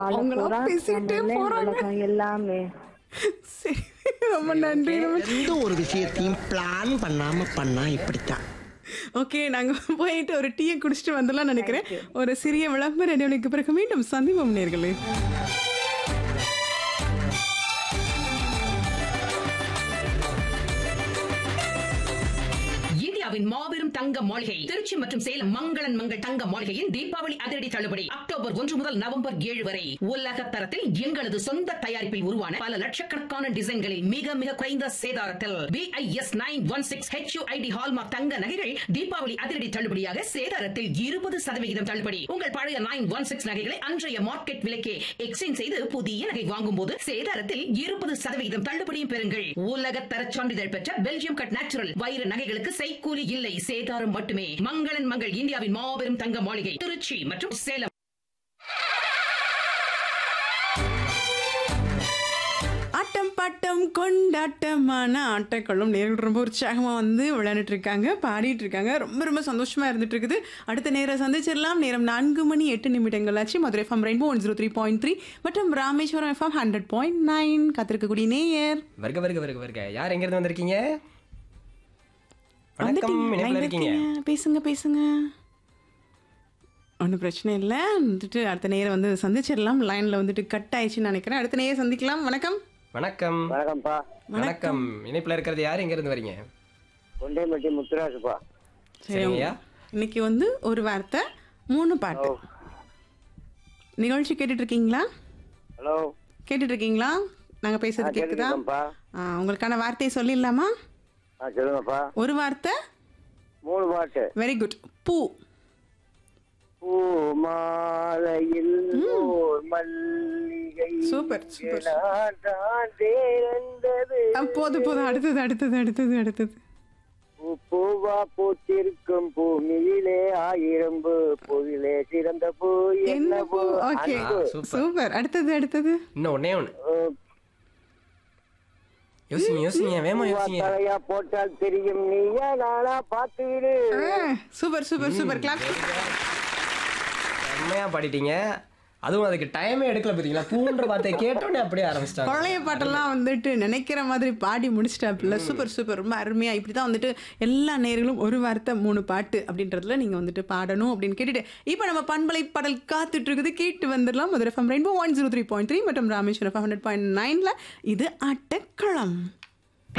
அவங்களா வாழப்போறா, பேசிக்கிட்டே நம்ம போறாங்க. உலகம் எல்லாமே சரி ரொம்ப நன்றி ரொம்ப எந்த ஒரு விஷயத்தையும் பிளான் பண்ணாம பண்ணா இப்படித்தான் ஓகே நாங்க போயிட்டு ஒரு டீயை குடிச்சிட்டு வந்துடலாம் நினைக்கிறேன் ஒரு சிறிய விளம்பர இடைவெளிக்கு பிறகு மீண்டும் சந்திப்போம் நேர்களே இந்தியாவின் மாபெரும் தங்க மாளிகை திருச்சி மற்றும் சேலம் மங்களன் மங்கள் தங்க மாளிகையின் தீபாவளி அதிரடி தள்ளுபடி அக்டோபர் ஒன்று முதல் நவம்பர் ஏழு வரை உலக தரத்தில் எங்களது சொந்த தயாரிப்பில் உருவான பல லட்சக்கணக்கான டிசைன்களில் மிக மிக குறைந்த சேதாரத்தில் BIS nine one six HUID hallmark தங்க நகைகள் தீபாவளி அதிரடி தள்ளுபடியாக சேதாரத்தில் இருபது சதவிகிதம் தள்ளுபடி உங்கள் பழைய நைன் ஒன் சிக்ஸ் நகைகளை அன்றைய மார்க்கெட் விலைக்கே எக்ஸ்சேஞ்ச் செய்து புதிய நகை வாங்கும் போது சேதாரத்தில் இருபது சதவிகிதம் தள்ளுபடியும் பெறுங்கள் உலக தரச் சான்றிதழ் பெற்ற பெல்ஜியம் கட் நேச்சுரல் வைர நகைகளுக்கு செய்கூலி இல்லை சேதாரம் மட்டுமே மங்களன் மங்கள் இந்தியாவின் மாபெரும் தங்க மாளிகை திருச்சி மற்றும் சேலம் ஆட்டம் பாட்டம் கொண்டாட்டமான ஆட்டக்களும் நேர்கள் ரொம்ப உற்சாகமாக வந்து விளையாண்டுட்டு இருக்காங்க பாடிட்டு இருக்காங்க ரொம்ப ரொம்ப சந்தோஷமா இருந்துட்டு இருக்குது அடுத்த நேரம் சந்திச்சிடலாம் நேரம் நான்கு மணி எட்டு நிமிடங்கள் ஆச்சு Madurai FM rainbow one zero three point three மற்றும் Rameswaram FM hundred point nine காத்திருக்கக்கூடிய நேயர் வருக வருக வருக வருக யார் எங்க இருந்து வந்திருக்கீங்க வணக்கம் வந்துட்டீங்க. இணைப்பில் line இருக்கீங்க இருக்கீங்க. பேசுங்க பேசுங்க ஒன்றும் பிரச்சனை இல்லை வந்துட்டு அடுத்த நேரம் வந்து சந்திச்சிடலாம் லைனில் வந்துட்டு கட் ஆயிடுச்சுன்னு நினைக்கிறேன் அடுத்த நேரம் சந்திக்கலாம் வணக்கம் வணக்கம் வணக்கம்ப்பா வணக்கம் இணைப்பில் இருக்கிறது யார் எங்க இருந்து வரீங்க கொண்டைமட்டி முத்துராஜுப்பா சரி சரிங்கய்யா இன்னைக்கு வந்து ஒரு வார்த்தை மூணு பாட்டு நிகழ்ச்சி கேட்டுட்டு இருக்கீங்களா ஹலோ கேட்டுட்டு இருக்கீங்களா நாங்க பேசுறது கேக்குதா கேட்டுருக்கேன்ப்பா ஆ, உங்களுக்கான வார்த்தையை சொல்லிடலாமா ஆ சொல்லுங்கப்பா ஒரு வார்த்தை மூணு பாட்டு வெரி குட் பூ பூ மாலையில் ஓர் மல்லிகை சூப்பர், சூப்பர். நான் தான் தேர்ந்தது ஆ, போதும் போதும் அடுத்தது அடுத்தது அடுத்தது அடுத்தது பூ பூவா பூத்திருக்கும் பூமியிலே ஆயிரம் பூ பூவிலே சிறந்த பூ என்ன பூ ஓகே ஆ, சூப்பர். சூப்பர் அடுத்தது அடுத்தது இன்னும் ஒன்னே ஒன்று அஹ், யோசிங்க யோசிங்க வேமா பூவா யோசிங்க தலையா போட்டால் தெரியும் நீயா நானா பார்த்துவிடு சூப்பர் சூப்பர் சூப்பர் கிளாப் செம்மையா பாடிட்டீங்க அதுவும் அதுக்கு டைமே எடுக்கல பார்த்தீங்களா பூன்ற வார்த்தையை கேட்டோன்னே அப்படியே ஆரம்பிச்சிட்டாங்க பழைய பாட்டெல்லாம் வந்துட்டு நினைக்கிற மாதிரி பாடி முடிச்சிட்டாப்புல சூப்பர் சூப்பர் ரொம்ப அருமையா இப்படி தான் வந்துட்டு எல்லா நேர்களும் ஒரு வார்த்தை மூணு பாட்டு அப்படின்றதுல நீங்க வந்துட்டு பாடணும் அப்படின்னு கேட்டுட்டு இப்போ நம்ம பண்பலை பாடல் காத்துட்டு இருக்குது கேட்டு வந்துடலாம் Madurai FM rainbow one zero three point three மற்றும் ராமேஸ்வரம் ஹண்ட்ரட் பாயிண்ட் நைன்ல இது ஆட்டக்களம்